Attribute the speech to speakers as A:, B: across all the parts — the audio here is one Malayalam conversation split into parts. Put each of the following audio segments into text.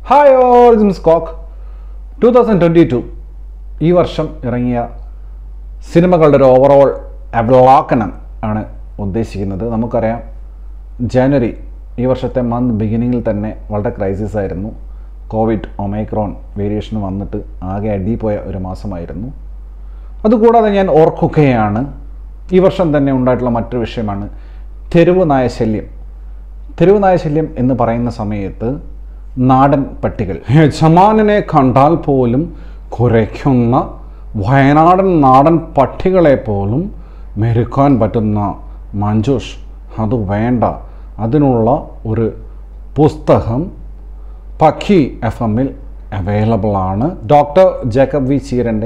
A: ഹായ് ഓറിജിൻ സ്കോക്ക് ടു തൗസൻഡ് ട്വൻറ്റി ടു ഈ വർഷം ഇറങ്ങിയ സിനിമകളുടെ ഒരു ഓവറോൾ അവലോകനം ആണ് ഉദ്ദേശിക്കുന്നത് നമുക്കറിയാം ജനുവരി ഈ വർഷത്തെ മന്ത് ബിഗിനിങ്ങിൽ തന്നെ വളരെ ക്രൈസിസ് ആയിരുന്നു കോവിഡ് ഒമൈക്രോൺ വേരിയേഷൻ വന്നിട്ട് ആകെ അടിപോയ ഒരു മാസമായിരുന്നു അതുകൂടാതെ ഞാൻ ഓർക്കുകയാണ് ഈ വർഷം തന്നെ ഉണ്ടായിട്ടുള്ള മറ്റൊരു വിഷയമാണ് തെരുവ് നായ ശല്യം തെരുവ് നായ ശല്യം എന്ന് പറയുന്ന സമയത്ത് നാടൻ പട്ടികൾ യജമാനെ കണ്ടാൽ പോലും കുരയ്ക്കുന്ന വയനാടൻ നാടൻ പട്ടികളെ പോലും മെരുക്കാൻ പറ്റുന്ന മഞ്ജുഷ് അത് വേണ്ട അതിനുള്ള ഒരു പുസ്തകം പഖി എഫ് എമ്മിൽ അവൈലബിൾ ആണ് ഡോക്ടർ ജേക്കബ് വി ചീരൻ്റെ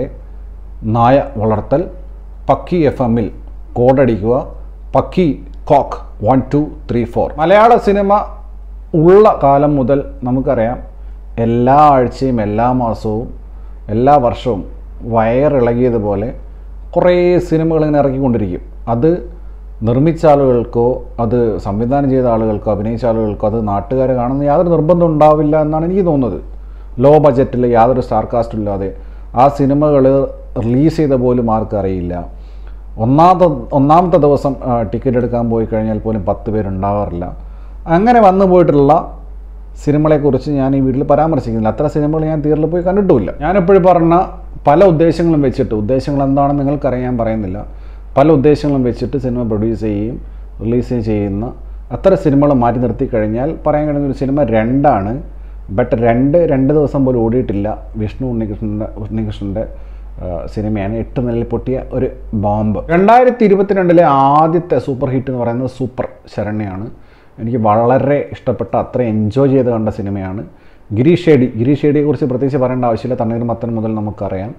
A: നായ വളർത്തൽ പക്കി എഫ് എമ്മിൽ കോഡടിക്കുക പക്കി കോക്ക് വൺ ടു ത്രീ ഫോർ മലയാള സിനിമ ഉള്ള കാലം മുതൽ നമുക്കറിയാം എല്ലാ ആഴ്ചയും എല്ലാ മാസവും എല്ലാ വർഷവും വയറിളകിയതുപോലെ കുറേ സിനിമകൾ ഇങ്ങനെ ഇറക്കിക്കൊണ്ടിരിക്കും അത് നിർമ്മിച്ച ആളുകൾക്കോ അത് സംവിധാനം ചെയ്ത ആളുകൾക്കോ അഭിനയിച്ച ആളുകൾക്കോ അത് നാട്ടുകാരെ കാണുന്ന യാതൊരു നിർബന്ധം ഉണ്ടാവില്ല എന്നാണ് എനിക്ക് തോന്നുന്നത് ലോ ബജറ്റിൽ യാതൊരു സ്റ്റാർ കാസ്റ്റും ഇല്ലാതെ ആ സിനിമകൾ റിലീസ് ചെയ്ത പോലും ആർക്കും അറിയില്ല ഒന്നാമത്തെ ഒന്നാമത്തെ ദിവസം ടിക്കറ്റ് എടുക്കാൻ പോയി കഴിഞ്ഞാൽ പോലും പത്ത് പേരുണ്ടാവാറില്ല അങ്ങനെ വന്നു പോയിട്ടുള്ള സിനിമകളെക്കുറിച്ച് ഞാൻ ഈ വീട്ടിൽ പരാമർശിക്കുന്നില്ല അത്ര സിനിമകൾ ഞാൻ തിയേറ്ററിൽ പോയി കണ്ടിട്ടുമില്ല ഞാനെപ്പോഴും പറഞ്ഞ പല ഉദ്ദേശങ്ങളും വെച്ചിട്ട് ഉദ്ദേശങ്ങൾ എന്താണെന്ന് നിങ്ങൾക്കറിയാൻ പറയുന്നില്ല പല ഉദ്ദേശങ്ങളും വെച്ചിട്ട് സിനിമ പ്രൊഡ്യൂസ് ചെയ്യുകയും റിലീസ് ചെയ്യുന്ന അത്ര സിനിമകൾ മാറ്റി നിർത്തി കഴിഞ്ഞാൽ പറയാൻ കഴിയുന്ന ഒരു സിനിമ രണ്ടാണ് ബട്ട് രണ്ട് രണ്ട് ദിവസം പോലും ഓടിയിട്ടില്ല വിഷ്ണു ഉണ്ണികൃഷ്ണൻ്റെ ഉണ്ണികൃഷ്ണൻ്റെ ആ, സിനിമയാണ് എട്ട് നിലയിൽ പൊട്ടിയ ഒരു ബോംബ് രണ്ടായിരത്തി ഇരുപത്തിരണ്ടിലെ ആദ്യത്തെ സൂപ്പർ ഹിറ്റ് എന്ന് പറയുന്നത് സൂപ്പർ ശരണ്യാണ് എനിക്ക് വളരെ ഇഷ്ടപ്പെട്ട അത്ര എൻജോയ് ചെയ്ത് കണ്ട സിനിമയാണ് ഗിരീഷ് ഷേഡി ഗിരീഷ് ഷേഡിയെ കുറിച്ച് പ്രത്യേകിച്ച് പറയേണ്ട ആവശ്യമില്ല തണ്ണീർമത്തൻ മുതൽ നമുക്കറിയാം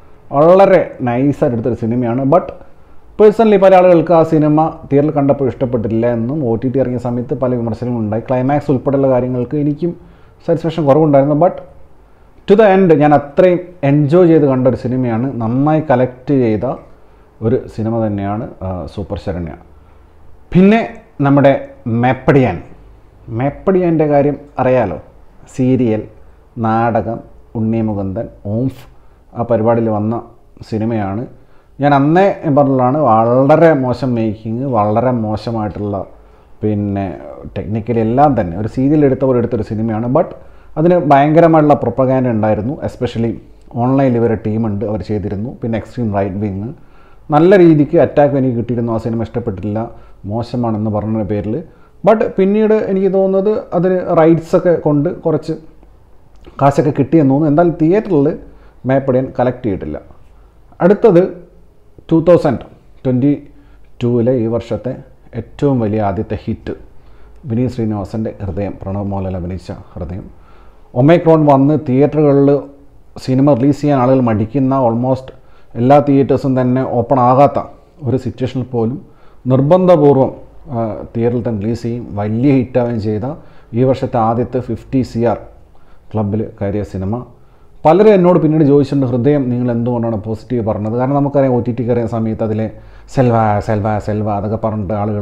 A: വളരെ നൈസായിട്ട് എടുത്തൊരു സിനിമയാണ് ബട്ട് പേഴ്സണലി പല ആളുകൾക്ക് ആ സിനിമ തിയേറ്ററിൽ കണ്ടപ്പോൾ ഇഷ്ടപ്പെട്ടില്ല എന്നും ഒ ടി ടി ഇറങ്ങിയ സമയത്ത് പല വിമർശനങ്ങളും ഉണ്ടായി ക്ലൈമാക്സ് ഉൾപ്പെടെയുള്ള കാര്യങ്ങൾക്ക് എനിക്കും സാറ്റിസ്ഫാക്ഷൻ കുറവുണ്ടായിരുന്നു ബട്ട് ടു ദ എൻഡ് ഞാൻ അത്രയും എൻജോയ് ചെയ്ത് കണ്ട ഒരു സിനിമയാണ് നന്നായി കലക്ട് ചെയ്ത ഒരു സിനിമ തന്നെയാണ് ആ, സൂപ്പർ ശരണ്യ പിന്നെ നമ്മുടെ മേപ്പടിയാൻ മേപ്പടിയാൻ്റെ കാര്യം അറിയാലോ സീരിയൽ നാടകം ഉണ്ണിമുകുന്ദൻ ഓംഫ് ആ പരിപാടിയിൽ വന്ന സിനിമയാണ് ഞാൻ അന്നേ പറഞ്ഞതാണ് വളരെ മോശം മേക്കിങ് വളരെ മോശമായിട്ടുള്ള പിന്നെ ടെക്നിക്കലി എല്ലാം തന്നെ ഒരു സീരിയൽ എടുത്ത പോലെ എടുത്തൊരു സിനിമയാണ് ബട്ട് അതിന് ഭയങ്കരമായിട്ടുള്ള പ്രൊപ്പഗാൻഡ ഉണ്ടായിരുന്നു എസ്പെഷ്യലി ഓൺലൈനിൽ ഇവരെ ടീമുണ്ട് അവർ ചെയ്തിരുന്നു പിന്നെ എക്സ്ട്രീം റൈറ്റ് വിങ് നല്ല രീതിക്ക് അറ്റാക്ക് എനിക്ക് കിട്ടിയിരുന്നു ആ സിനിമ ഇഷ്ടപ്പെട്ടില്ല മോശമാണെന്ന് പറഞ്ഞ പേരിൽ ബട്ട് പിന്നീട് എനിക്ക് തോന്നുന്നത് അതിന് റൈറ്റ്സ് ഒക്കെ കൊണ്ട് കുറച്ച് കാശൊക്കെ കിട്ടിയെന്ന് തോന്നുന്നു എന്നാൽ തിയേറ്ററിൽ മേപ്പടിയൻ കളക്ട് ചെയ്തിട്ടില്ല അടുത്തത് ടു തൗസൻഡ് ട്വൻറ്റി ടൂവിലെ ഈ വർഷത്തെ ഏറ്റവും വലിയ ആദ്യത്തെ ഹിറ്റ് വിനീത് ശ്രീനിവാസൻ്റെ ഹൃദയം പ്രണവ് മോഹൻലാൽ അഭിനയിച്ച ഹൃദയം ഒമൈക്രോൺ വന്ന് തിയേറ്ററുകളിൽ സിനിമ റിലീസ് ചെയ്യാൻ ആളുകൾ മടിക്കുന്ന ഓൾമോസ്റ്റ് എല്ലാ തിയേറ്റേഴ്സും തന്നെ ഓപ്പൺ ആകാത്ത ഒരു സിറ്റുവേഷനിൽ പോലും നിർബന്ധപൂർവ്വം ആ, തിയേറ്ററിൽ തന്നെ റിലീസ് ചെയ്യും വലിയ ഹിറ്റാവുകയും ചെയ്ത ഈ വർഷത്തെ ആദ്യത്തെ ഫിഫ്റ്റി സി ആർ ക്ലബിൽ കയറിയ സിനിമ പലരും എന്നോട് പിന്നീട് ചോദിച്ചിട്ടുണ്ട് ഹൃദയം നിങ്ങൾ എന്തുകൊണ്ടാണ് പോസിറ്റീവ് പറഞ്ഞത് കാരണം നമുക്കറിയാം ഒ ടി ടി കയറിയ സമയത്ത് അതിലെ സെൽവ സെൽവ സെൽവ അതൊക്കെ പറഞ്ഞിട്ട് ആളുകൾ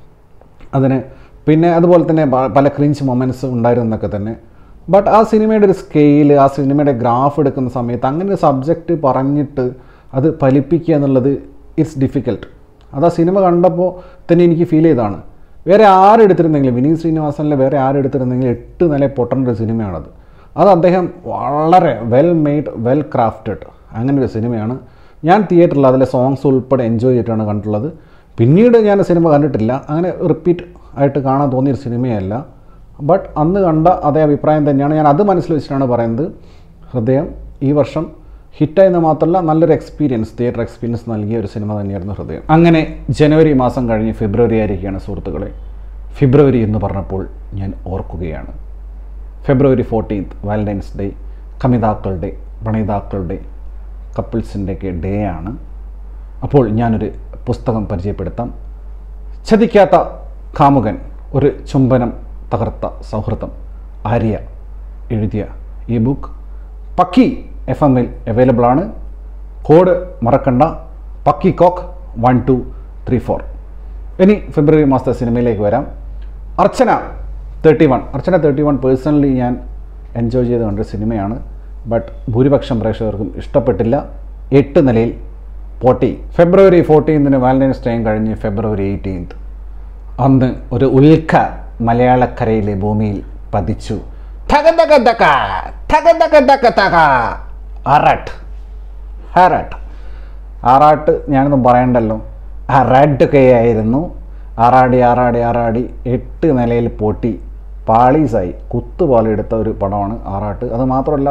A: അതിന് പിന്നെ അതുപോലെ തന്നെ പ- പല ക്രിഞ്ച് മൊമെൻറ്റ്സ് ഉണ്ടായിരുന്നൊക്കെ തന്നെ ബട്ട് ആ സിനിമയുടെ ഒരു സ്കെയിൽ ആ സിനിമയുടെ ഗ്രാഫ് എടുക്കുന്ന സമയത്ത് അങ്ങനെ ഒരു സബ്ജക്റ്റ് പറഞ്ഞിട്ട് അത് ഫലിപ്പിക്കുക എന്നുള്ളത് ഇറ്റ്സ് ഡിഫിക്കൽട്ട് അത് ആ സിനിമ കണ്ടപ്പോൾ തന്നെ എനിക്ക് ഫീൽ ചെയ്താണ് വേറെ ആരെടുത്തിരുന്നെങ്കിലും വിനീത് ശ്രീനിവാസനിലെ വേറെ ആരെടുത്തിരുന്നെങ്കിലും എട്ട് നില പൊട്ടേണ്ട ഒരു സിനിമയാണത് അത് അദ്ദേഹം വളരെ വെൽ മെയ്ഡ് വെൽ ക്രാഫ്റ്റഡ് അങ്ങനെ ഒരു സിനിമയാണ് ഞാൻ തിയേറ്ററിൽ അതിലെ സോങ്സ് ഉൾപ്പെടെ എൻജോയ് ചെയ്തിട്ടാണ് കണ്ടിട്ടുള്ളത് പിന്നീട് ഞാൻ സിനിമ കണ്ടിട്ടില്ല അങ്ങനെ റിപ്പീറ്റ് ആയിട്ട് കാണാൻ തോന്നിയൊരു സിനിമയല്ല ബട്ട് അന്ന് കണ്ട അതേ അഭിപ്രായം തന്നെയാണ് ഞാൻ അത് മനസ്സിൽ വെച്ചിട്ടാണ് പറയുന്നത് ഹൃദയം ഈ വർഷം ഹിറ്റായെന്ന് മാത്രമല്ല നല്ലൊരു എക്സ്പീരിയൻസ് തിയേറ്റർ എക്സ്പീരിയൻസ് നൽകിയ ഒരു സിനിമ തന്നെയായിരുന്നു ഹൃദയം അങ്ങനെ ജനുവരി മാസം കഴിഞ്ഞ് ഫെബ്രുവരി ആയിരിക്കുകയാണ് സുഹൃത്തുക്കളെ ഫെബ്രുവരി എന്ന് പറഞ്ഞപ്പോൾ ഞാൻ ഓർക്കുകയാണ് ഫെബ്രുവരി ഫോർട്ടീൻത്ത് വാലൻറ്റൈൻസ് ഡേ കമിതാക്കളുടെ പ്രണയിതാക്കളുടെ കപ്പിൾസിൻ്റെയൊക്കെ ഡേ ആണ് അപ്പോൾ ഞാനൊരു പുസ്തകം പരിചയപ്പെടുത്താം ചതിക്കാത്ത കാമുകൻ ഒരു ചുംബനം തകർത്ത സൗഹൃദം ആര്യ എഴുതിയ ഈ ബുക്ക് പക്കി എഫ് എമ്മിൽ അവൈലബിൾ ആണ് കോഡ് മറക്കണ്ട പക്കി കോക്ക് വൺ ടു ത്രീ ഫോർ ഇനി ഫെബ്രുവരി മാസത്തെ സിനിമയിലേക്ക് വരാം Archana thirty one Archana thirty one personally ഞാൻ എൻജോയ് ചെയ്ത് കണ്ട സിനിമയാണ് ബട്ട് ഭൂരിപക്ഷം പ്രേക്ഷകർക്കും ഇഷ്ടപ്പെട്ടില്ല എട്ട് നിലയിൽ പൊട്ടി ഫെബ്രുവരി ഫോർട്ടീൻത്തിന് വാലന്റൈൻസ് ഡേയും കഴിഞ്ഞ് ഫെബ്രുവരി എയ്റ്റീൻത്ത് അന്ന് ഒരു ഉൽക്ക മലയാളക്കരയിലെ ഭൂമിയിൽ പതിച്ചു തക തക തക, തക തക തക തക. അറട്ട് ഹറട്ട് ആറാട്ട് ഞാനൊന്നും പറയണ്ടല്ലോ ഹറാട്ടൊക്കെ ആയിരുന്നു ആറാടി ആറാടി ആറാടി എട്ട് നിലയിൽ പൊട്ടി പാളീസായി കുത്തുപാലെടുത്ത ഒരു പടമാണ് ആറാട്ട് അത് മാത്രമല്ല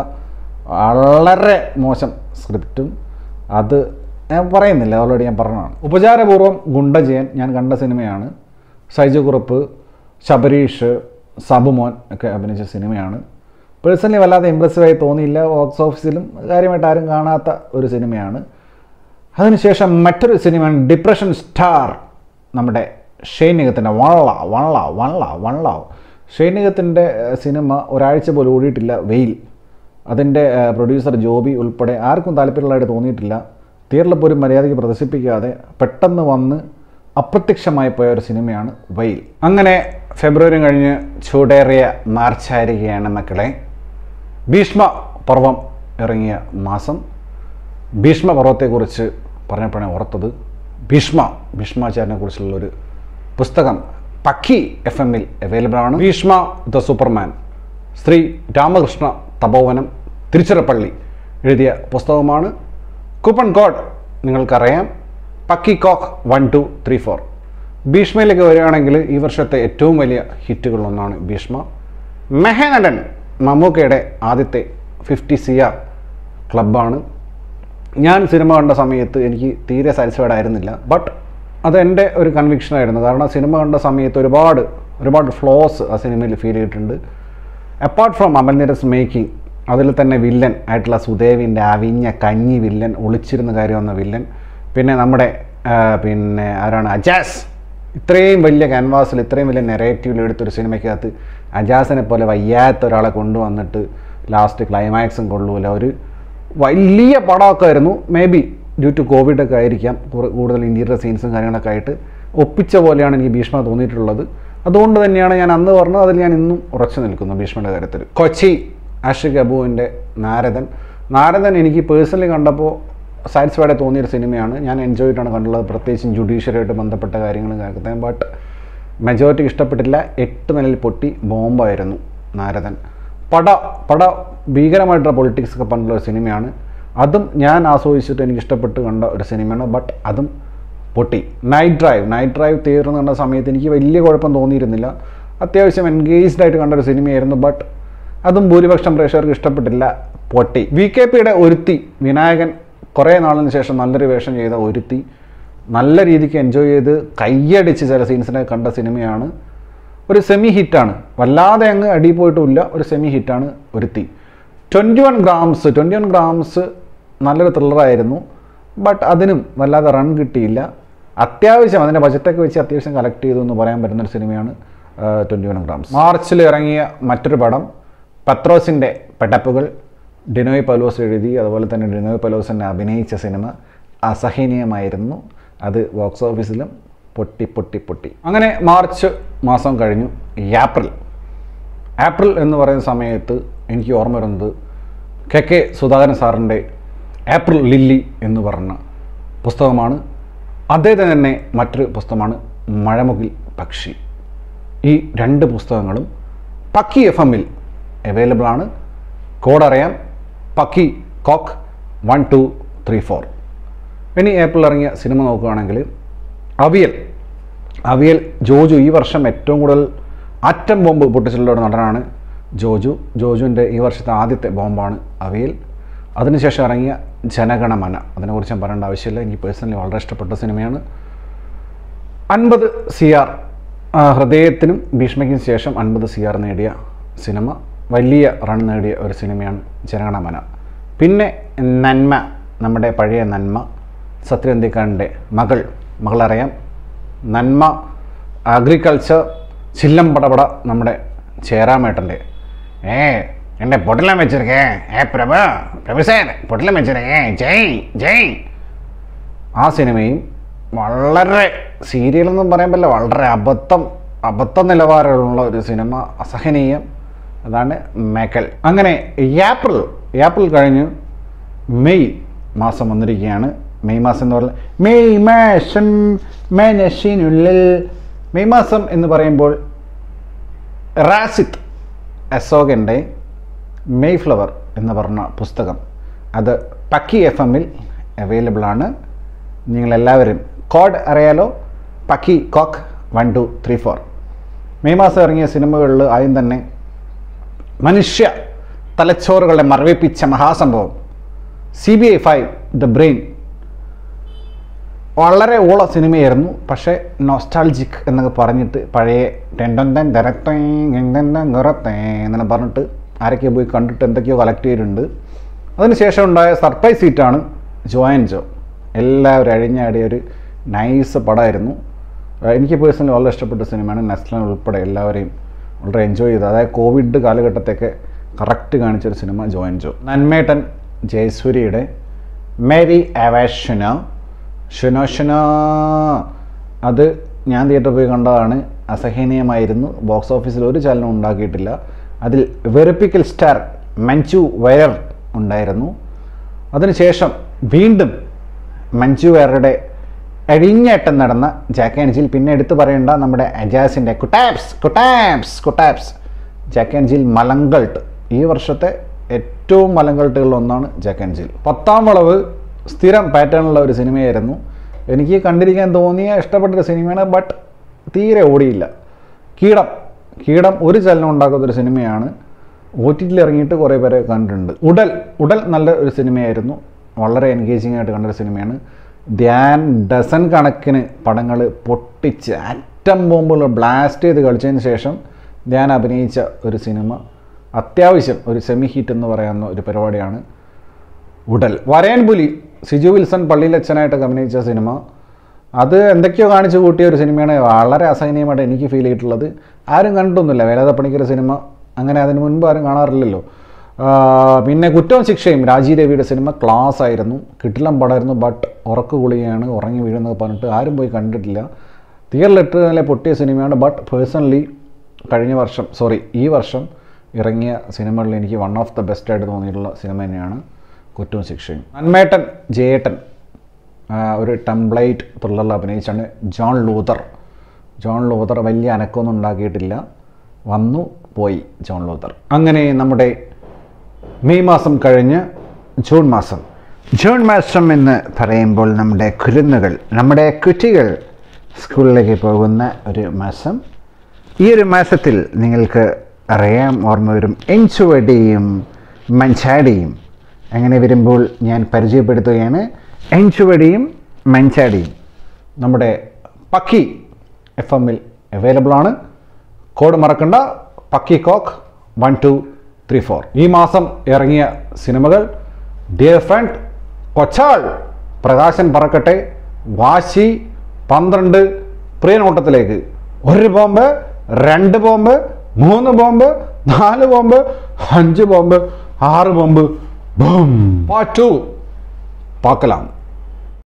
A: വളരെ മോശം സ്ക്രിപ്റ്റും അത് ഞാൻ പറയുന്നില്ല ഓൾറെഡി ഞാൻ പറഞ്ഞതാണ് ഉപചാരപൂർവ്വം ഗുണ്ടജയൻ ഞാൻ കണ്ട സിനിമയാണ് ഷൈജു കുറുപ്പ് ശബരീഷ് സബുമോൻ ഒക്കെ അഭിനയിച്ച സിനിമയാണ് പേഴ്സണലി വല്ലാതെ ഇമ്പ്രസീവായി തോന്നിയില്ല ബോക്സ് ഓഫീസിലും കാര്യമായിട്ട് ആരും കാണാത്ത ഒരു സിനിമയാണ് അതിനുശേഷം മറ്റൊരു സിനിമയാണ് ഡിപ്രഷൻ സ്റ്റാർ നമ്മുടെ ഷൈനികത്തിൻ്റെ വള്ള വള്ള വള്ള വള്ള ഷൈനികത്തിൻ്റെ സിനിമ ഒരാഴ്ച പോലും ഓടിയിട്ടില്ല വെയിൽ അതിൻ്റെ പ്രൊഡ്യൂസർ ജോബി ഉൾപ്പെടെ ആർക്കും താല്പര്യമുള്ളതായിട്ട് തോന്നിയിട്ടില്ല തിയേറ്ററിൽ പോലും മര്യാദയ്ക്ക് പ്രദർശിപ്പിക്കാതെ പെട്ടെന്ന് വന്ന് അപ്രത്യക്ഷമായി പോയ ഒരു സിനിമയാണ് വെയിൽ അങ്ങനെ ഫെബ്രുവരി കഴിഞ്ഞ് ചൂടേറിയ മാർച്ചായിരിക്കുകയാണ് മക്കളെ ഭീഷ്മ പർവം ഇറങ്ങിയ മാസം ഭീഷ്മ പർവ്വത്തെക്കുറിച്ച് പറഞ്ഞപ്പോഴാണ് ഓർത്തത് ഭീഷ്മ ഭീഷ്മാചാര്യനെ കുറിച്ചുള്ള ഒരു പുസ്തകം പക്കി എഫ് എമ്മിൽ അവൈലബിൾ ആണ് ഭീഷ്മ ദ സൂപ്പർമാൻ ശ്രീ രാമകൃഷ്ണ തപോവനം തിരുച്ചിറപ്പള്ളി എഴുതിയ പുസ്തകമാണ് കൂപ്പൺ കോഡ് നിങ്ങൾക്കറിയാം പക്കി കോക്ക് വൺ ടു ത്രീ ഫോർ ഭീഷ്മയിലേക്ക് വരികയാണെങ്കിൽ ഈ വർഷത്തെ ഏറ്റവും വലിയ ഹിറ്റുകളിലൊന്നാണ് ഭീഷ്മ മെഹനടൻ മമ്മൂക്കയുടെ ആദ്യത്തെ ഫിഫ്റ്റി സി ആർ ക്ലബ്ബാണ് ഞാൻ സിനിമ കണ്ട സമയത്ത് എനിക്ക് തീരെ സാറ്റിസ്ഫൈഡ് ആയിരുന്നില്ല ബട്ട് അത് എൻ്റെ ഒരു കൺവിക്ഷൻ ആയിരുന്നു കാരണം സിനിമ കണ്ട സമയത്ത് ഒരുപാട് ഒരുപാട് ഫ്ലോസ് ആ സിനിമയിൽ ഫീൽ ചെയ്തിട്ടുണ്ട് apart from Amal Neerad making അതിൽ തന്നെ വില്ലൻ ആയിട്ടുള്ള സുദേവിൻ്റെ അവിഞ്ഞ കഞ്ഞി വില്ലൻ ഒളിച്ചിരുന്ന കാര്യം വന്ന വില്ലൻ പിന്നെ നമ്മുടെ ആ, പിന്നെ ആരാണ് അജാസ് ഇത്രയും വലിയ ക്യാൻവാസിൽ ഇത്രയും വലിയ നെറേറ്റീവിൽ എടുത്തൊരു സിനിമയ്ക്കകത്ത് അജാസിനെ പോലെ വയ്യാത്ത ഒരാളെ കൊണ്ടുവന്നിട്ട് ലാസ്റ്റ് ക്ലൈമാക്സും കൊള്ളൂല ഒരു വലിയ പടമൊക്കെ ആയിരുന്നു maybe due to Covid ഒക്കെ ആയിരിക്കാം കുറ- കൂടുതൽ ഇന്ത്യയുടെ സീൻസും കാര്യങ്ങളൊക്കെ ആയിട്ട് ഒപ്പിച്ച പോലെയാണ് എനിക്ക് ഭീഷ്മ തോന്നിയിട്ടുള്ളത് അതുകൊണ്ട് തന്നെയാണ് ഞാൻ അന്ന് പറഞ്ഞത് അതിൽ ഞാൻ ഇന്നും ഉറച്ചു നിൽക്കുന്നു ഭീഷ്മയുടെ കാര്യത്തിൽ കൊച്ചി ആഷിഖ് അബുവിൻ്റെ നാരദൻ നാരദൻ എനിക്ക് പേഴ്സണലി കണ്ടപ്പോൾ സാറ്റിസ്ഫൈഡ് തോന്നിയൊരു സിനിമയാണ് ഞാൻ എൻജോയ് ചെയ്തിട്ടാണ് കണ്ടുള്ളത് പ്രത്യേകിച്ചും ജുഡീഷ്യറിയായിട്ട് ബന്ധപ്പെട്ട കാര്യങ്ങളും കാര്യത്തെ ബട്ട് മെജോറിറ്റി ഇഷ്ടപ്പെട്ടില്ല എട്ട് നിലയിൽ പൊട്ടി ബോംബായിരുന്നു നാരദൻ പട പട ഭീകരമായിട്ടുള്ള പൊളിറ്റിക്സ് ഒക്കെ പണ്ടുള്ള ഒരു സിനിമയാണ് അതും ഞാൻ ആസ്വദിച്ചിട്ട് എനിക്ക് ഇഷ്ടപ്പെട്ട് കണ്ട ഒരു സിനിമയാണ് ബട്ട് അതും പൊട്ടി നൈറ്റ് ഡ്രൈവ് നൈറ്റ് ഡ്രൈവ് തീർന്നു കണ്ട സമയത്ത് എനിക്ക് വലിയ കുഴപ്പം തോന്നിയിരുന്നില്ല അത്യാവശ്യം എൻഗേജ്ഡ് ആയിട്ട് കണ്ട ഒരു സിനിമയായിരുന്നു ബട്ട് അതും ഭൂരിപക്ഷം പ്രേക്ഷകർക്ക് ഇഷ്ടപ്പെട്ടില്ല പൊട്ടി വി കെ പിയുടെ ഒരുത്തി വിനായകൻ കുറേ നാളിന് ശേഷം നല്ലൊരു വേഷം ചെയ്ത ഒരുത്തി നല്ല രീതിക്ക് എൻജോയ് ചെയ്ത് കയ്യടിച്ച് ചില സീൻസിനെ കണ്ട സിനിമയാണ് ഒരു സെമി ഹിറ്റാണ് വല്ലാതെ അങ്ങ് അടി പോയിട്ടുമില്ല ഒരു സെമി ഹിറ്റാണ് Oruthi twenty one grams twenty one grams നല്ലൊരു ത്രില്ലറായിരുന്നു ബട്ട് അതിനും വല്ലാതെ റൺ കിട്ടിയില്ല അത്യാവശ്യം അതിൻ്റെ ബജറ്റൊക്കെ വെച്ച് അത്യാവശ്യം കളക്ട് ചെയ്തു എന്ന് പറയാൻ പറ്റുന്ന ഒരു സിനിമയാണ് ട്വൻറ്റി വൺ ഗ്രാംസ് മാർച്ചിൽ ഇറങ്ങിയ മറ്റൊരു പടം പത്രോസിൻ്റെ പെട്ടപ്പുകൾ ഡിനോയ് പലോസ് എഴുതി അതുപോലെ തന്നെ ഡിനോയ് പലോസ് തന്നെ അഭിനയിച്ച സിനിമ അസഹനീയമായിരുന്നു അത് ബോക്സ് ഓഫീസിലും പൊട്ടി പൊട്ടി പൊട്ടി അങ്ങനെ മാർച്ച് മാസം കഴിഞ്ഞു ഏപ്രിൽ ഏപ്രിൽ എന്ന് പറയുന്ന സമയത്ത് എനിക്ക് ഓർമ്മ വരുന്നത് കെ കെ സുധാകരൻ സാറിൻ്റെ ഏപ്രിൽ ലില്ലി എന്ന് പറഞ്ഞ പുസ്തകമാണ് അദ്ദേഹത്തിന് തന്നെ മറ്റൊരു പുസ്തകമാണ് മഴമുകിൽ പക്ഷി ഈ രണ്ട് പുസ്തകങ്ങളും പക്കി എഫ് എമ്മിൽ അവൈലബിൾ ആണ് കോഡ് അറിയാം പക്കി കോക്ക് വൺ ടു ത്രീ ഫോർ ഇനി ഏപ്രിൽ ഇറങ്ങിയ സിനിമ നോക്കുകയാണെങ്കിൽ അവിയൽ അവിയൽ ജോജു ഈ വർഷം ഏറ്റവും കൂടുതൽ ആറ്റം ബോംബ് പൊട്ടിച്ചിട്ടുള്ള ഒരു നടനാണ് ജോജു ജോജുവിൻ്റെ ഈ വർഷത്തെ ആദ്യത്തെ ബോംബാണ് അവിയൽ അതിനുശേഷം ഇറങ്ങിയ ജനഗണമന അതിനെക്കുറിച്ച് ഞാൻ പറയേണ്ട ആവശ്യമില്ല എനിക്ക് പേഴ്സണലി വളരെ ഇഷ്ടപ്പെട്ട സിനിമയാണ് അൻപത് സി ആർ ഹൃദയത്തിനും ഭീഷ്മയ്ക്കും ശേഷം അൻപത് സി ആർ നേടിയ സിനിമ വലിയ റൺ നേടിയ ഒരു സിനിമയാണ് ജനഗണമന പിന്നെ നന്മ നമ്മുടെ പഴയ നന്മ സത്യനന്ദിക്കാരൻ്റെ മകൾ മകളറിയാം നന്മ അഗ്രികൾച്ചർ ചില്ലം പടപട നമ്മുടെ ചേരാമേട്ടൻ്റെ ഏ എൻ്റെ പൊട്ടലം വെച്ചിരിക്കേ ഏ പ്രഭ പ്രഭു സാർ പൊട്ടലം വെച്ചിരിക്കേ ജയ് ജയ് ആ സിനിമയും വളരെ സീരിയൽ എന്നും പറയാൻ പറ്റില്ല വളരെ അബദ്ധം അബദ്ധ നിലവാരമുള്ള ഒരു സിനിമ അസഹനീയം അതാണ് മെക്കൽ അങ്ങനെ ഏപ്രിൽ ഏപ്രിൽ കഴിഞ്ഞ് മെയ് മാസം വന്നിരിക്കുകയാണ് മെയ് മാസം എന്ന് പറഞ്ഞാൽ മെയ് മാസം മനസ്സിനുള്ളിൽ മെയ് മാസം എന്ന് പറയുമ്പോൾ റാസിത്ത് അശോകൻ്റെ മെയ് ഫ്ലവർ എന്ന് പറഞ്ഞ പുസ്തകം അത് പക്കി എഫ് എമ്മിൽ അവൈലബിൾ ആണ് നിങ്ങളെല്ലാവരും കോഡ് അറിയാലോ പക്കി കോക്ക് one two three four May മാസം ഇറങ്ങിയ സിനിമകളിൽ ആദ്യം തന്നെ മനുഷ്യ തലച്ചോറുകളെ മറവിപ്പിച്ച മഹാസംഭവം C B I five the brain വളരെ ഓള സിനിമയായിരുന്നു പക്ഷേ നോസ്റ്റാൾജിക് എന്നൊക്കെ പറഞ്ഞിട്ട് പഴയ ടെൻഡൻ ദരത്തേ നിറത്തേ എന്നെ പറഞ്ഞിട്ട് ആരൊക്കെയോ പോയി കണ്ടിട്ട് എന്തൊക്കെയോ കളക്ട് ചെയ്തിട്ടുണ്ട് അതിനുശേഷം ഉണ്ടായ സർപ്രൈസ് സീറ്റാണ് ജോ ആൻഡ് ജോ എല്ലാവരും അഴിഞ്ഞാടിയ ഒരു നൈസ് പടമായിരുന്നു ഏഹ് എനിക്ക് പേഴ്സണലി വളരെ ഇഷ്ടപ്പെട്ട സിനിമയാണ് നെസ്ലൻ ഉൾപ്പെടെ എല്ലാവരെയും വളരെ എൻജോയ് ചെയ്തു അതായത് കോവിഡ് കാലഘട്ടത്തൊക്കെ കറക്റ്റ് കാണിച്ചൊരു സിനിമ ജോ ആൻഡ് ജോ നന്മേട്ടൻ ജയസൂര്യയുടെ മേരി അവാഷന ഷുനോ ഷുനോ അത് ഞാൻ തിയേറ്ററിൽ പോയി കണ്ടതാണ് അസഹനീയമായിരുന്നു ബോക്സ് ഓഫീസിൽ ഒരു ചലനം ഉണ്ടാക്കിയിട്ടില്ല അതിൽ വെറുപ്പിക്കൽ സ്റ്റാർ മഞ്ജു വയർ ഉണ്ടായിരുന്നു അതിനുശേഷം വീണ്ടും മഞ്ജു വയറുടെ അഴിഞ്ഞേട്ടം നടന്ന ജാക്ക് ആൻഡ് ജിൽ പിന്നെ എടുത്തു പറയേണ്ട നമ്മുടെ അജാസിൻ്റെ കുട്ടാപ്സ് കുട്ടാപ്സ് കുട്ടാപ്സ് ജാക്ക് ആൻഡ് ജിൽ മലങ്കൾട്ട് ഈ വർഷത്തെ ഏറ്റവും മലങ്കൾട്ടുകളിൽ ഒന്നാണ് ജാക്ക് ആൻഡ് ജിൽ പത്താം വളവ് സ്ഥിരം പാറ്റേണുള്ള ഒരു സിനിമയായിരുന്നു എനിക്ക് കണ്ടിരിക്കാൻ തോന്നിയ ഇഷ്ടപ്പെട്ടൊരു സിനിമയാണ് ബട്ട് തീരെ ഓടിയില്ല കീടം കീടം ഒരു ചലനം ഉണ്ടാക്കുന്ന ഒരു സിനിമയാണ് ഒ ടി ടിയിൽ ഇറങ്ങിയിട്ട് കുറേ പേരെ കണ്ടിട്ടുണ്ട് ഉടൽ ഉടൽ നല്ല ഒരു സിനിമയായിരുന്നു വളരെ എൻഗേജിങ് ആയിട്ട് കണ്ടൊരു സിനിമയാണ് ധ്യാൻ ഡസൻ കണക്കിന് പടങ്ങൾ പൊട്ടിച്ച് ആറ്റം ബോംബുകൾ ബ്ലാസ്റ്റ് ചെയ്ത് കളിച്ചതിന് ശേഷം ധ്യാൻ അഭിനയിച്ച ഒരു സിനിമ അത്യാവശ്യം ഒരു സെമി ഹിറ്റ് എന്ന് പറയാവുന്ന ഒരു പരിപാടിയാണ് ഉടൽ വരയൻ പുലി സിജു വിൽസൺ പള്ളിയിലച്ഛനായിട്ടൊക്കെ അഭിനയിച്ച സിനിമ അത് എന്തൊക്കെയോ കാണിച്ചു കൂട്ടിയ ഒരു സിനിമയാണ് വളരെ അസഹനീയമായിട്ട് എനിക്ക് ഫീൽ ചെയ്തിട്ടുള്ളത് ആരും കണ്ടിട്ടൊന്നുമില്ല വേലാത പണിക്കര സിനിമ അങ്ങനെ അതിന് മുൻപ് ആരും കാണാറില്ലല്ലോ ആ, പിന്നെ കുറ്റവും ശിക്ഷയും രാജീവ് രവിയുടെ സിനിമ ക്ലാസ് ആയിരുന്നു കിട്ടിലം പടമായിരുന്നു ബട്ട് ഉറക്ക് കുളിയാണ് ഉറങ്ങി വീഴുന്നത് പറഞ്ഞിട്ട് ആരും പോയി കണ്ടിട്ടില്ല തിയേറ്ററിലിട്ട് പൊട്ടിയ സിനിമയാണ് ബട്ട് പേഴ്സണലി കഴിഞ്ഞ വർഷം സോറി ഈ വർഷം ഇറങ്ങിയ സിനിമകളിൽ എനിക്ക് വൺ ഓഫ് ദ ബെസ്റ്റ് ആയിട്ട് തോന്നിയിട്ടുള്ള സിനിമ തന്നെയാണ് കുറ്റവും ശിക്ഷയും നന്മേട്ടൻ ജയേട്ടൻ ആ, ഒരു ടെംപ്ലേറ്റ് ത്രില്ലറിൽ അഭിനയിച്ചാണ് ജോൺ ലൂതർ ജോൺ ലൂതർ വലിയ അനക്കമൊന്നും ഉണ്ടാക്കിയിട്ടില്ല വന്നു പോയി ജോൺ ലൂതർ അങ്ങനെ നമ്മുടെ മെയ് മാസം കഴിഞ്ഞ് ജൂൺ മാസം ജൂൺ മാസം എന്ന് പറയുമ്പോൾ നമ്മുടെ കുരുന്നുകൾ നമ്മുടെ കുട്ടികൾ സ്കൂളിലേക്ക് പോകുന്ന ഒരു മാസം ഈ ഒരു മാസത്തിൽ നിങ്ങൾക്ക് അറിയാം ഓർമ്മ വരും എൻചുവടിയും മഞ്ചാടിയും അങ്ങനെ വരുമ്പോൾ ഞാൻ പരിചയപ്പെടുത്തുകയാണ് എൻചുവടിയും മഞ്ചാടിയും നമ്മുടെ പക്കി എഫ് എമ്മിൽ അവൈലബിൾ ആണ് കോഡ് മറക്കണ്ട പക്കി കോക്ക് വൺ ടു ത്രീ ഫോർ ഈ മാസം ഇറങ്ങിയ സിനിമകൾ ഡിയർ ഫ്രണ്ട് കൊച്ചാൾ പ്രകാശൻ പറക്കട്ടെ വാശി പന്ത്രണ്ട് പ്രിയനോട്ടത്തിലേക്ക് ഒരു ബോംബ് രണ്ട് ബോംബ് മൂന്ന് ബോംബ് നാല് ബോംബ് അഞ്ച് ബോംബ് ആറ് ബോംബ് ബോം പാർട്ട് ടു பார்க்கலாம்